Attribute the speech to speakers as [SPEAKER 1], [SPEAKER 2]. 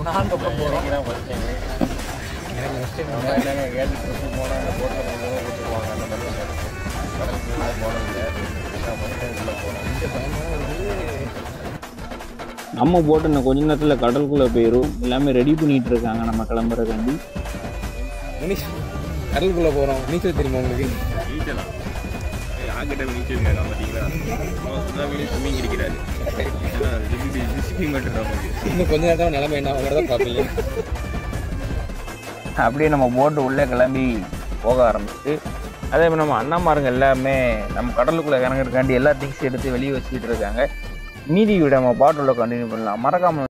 [SPEAKER 1] நான் பக்கம் போகிறோம்
[SPEAKER 2] நம்ம போட்டு இன்னும் கொஞ்ச நேரத்தில் கடலுக்குள்ளே போயிடும் எல்லாமே ரெடி பண்ணிட்டு இருக்காங்க நம்ம கிளம்புறதுக்காண்டி
[SPEAKER 3] மனிஷ் கடலுக்குள்ளே போகிறோம் நீச்சல் தெரியுமா உங்களுக்கு
[SPEAKER 4] நீச்சலா ஆங்கிட்ட நீச்சல் இருக்காங்க பார்த்தீங்களா ஸ்விம்மிங் அடிக்கிறாரு ஸ்விம்மிங் மட்டும் நமக்கு
[SPEAKER 3] இன்னும் கொஞ்ச நேரம் நிலைமை என்ன அவங்க தான் பார்ப்பீங்க
[SPEAKER 2] அப்படியே நம்ம போட்டு உள்ளே கிளம்பி போக ஆரம்பிச்சு அதே மாதிரி நம்ம அண்ணாமாருங்க எல்லாமே நம்ம கடலுக்குள்ளே இறங்குறதுக்காண்டி எல்லா திங்ஸ் எடுத்து வெளியே வச்சுக்கிட்டு இருக்காங்க மீதி விட நம்ம பாட்டுள்ள கண்டினியூ பண்ணலாம் மறக்காம